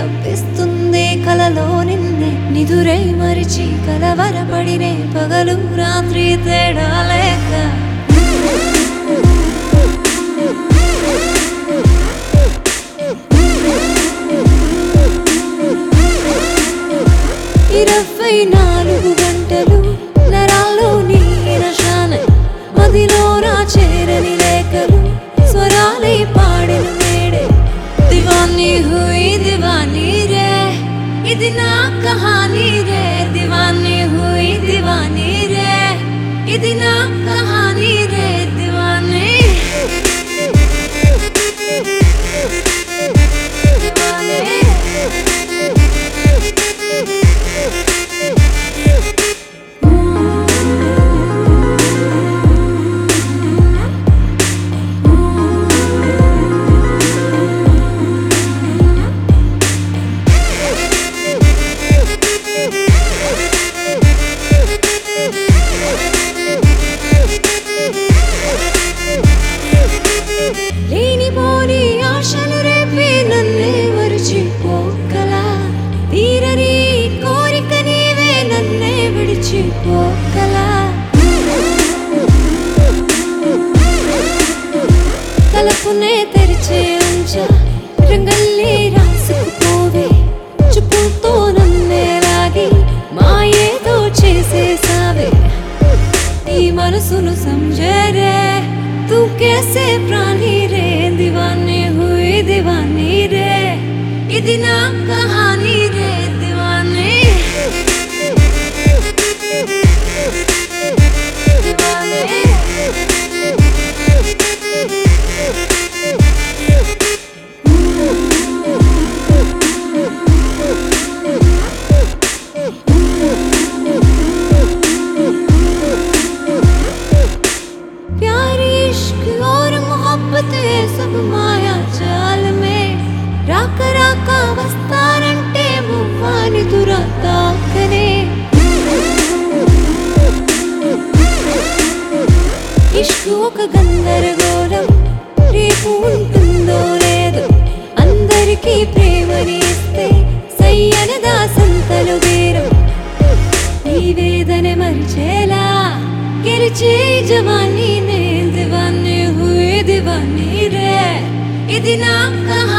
తప్పిస్తుంది కలలో నిన్నే నిదురై మరిచి కలవరపడినే పగలు రాత్రి తేడా లేక ఇరవై నాలుగు గంటలు నరాల్లో నీ నశాన మదిలో నా చేరని లేఖలు స్వరాలై పాడిన మేడే దివానీ హుయి దివానీ రే ఇది నా కహానీ రే దివానీ హుయి దివానీ రే ఇది నా కహానీ రే దివానీ లేనిపోని ఆశలు రేపే నన్నే మరిచిపోకలా తీరని కోరిక నీవే నన్నే విడిచిపోకలా తలపునే తెరిచే ఉంచ రంగల్లే రాసుకుపోవే చూపుతో నన్నే లాగి మాయేదో చేసేసావే ఈ మనసును समझे तू कैसे प्राणी रे दीवाने हुई दीवानी रे ఇది నా కహానీ రే దివానే దివానే प्यार इश्क और मोहब्बत ये सब మాయా చాల మే రాక రాక వస్తానంటే మువ్వాని దురతాకనే ఇష్క్ ఒక గందరగోళం రేపు ఉంటుందో లేదో అందరికీ ప్రేమని ఇస్తే సయ్యనదా సంతలు బేరం ఈ వేదన మరిచేలా గెలిచే జవానీ నే దివానీ హుయి దివానీ రే ఇది నా కహా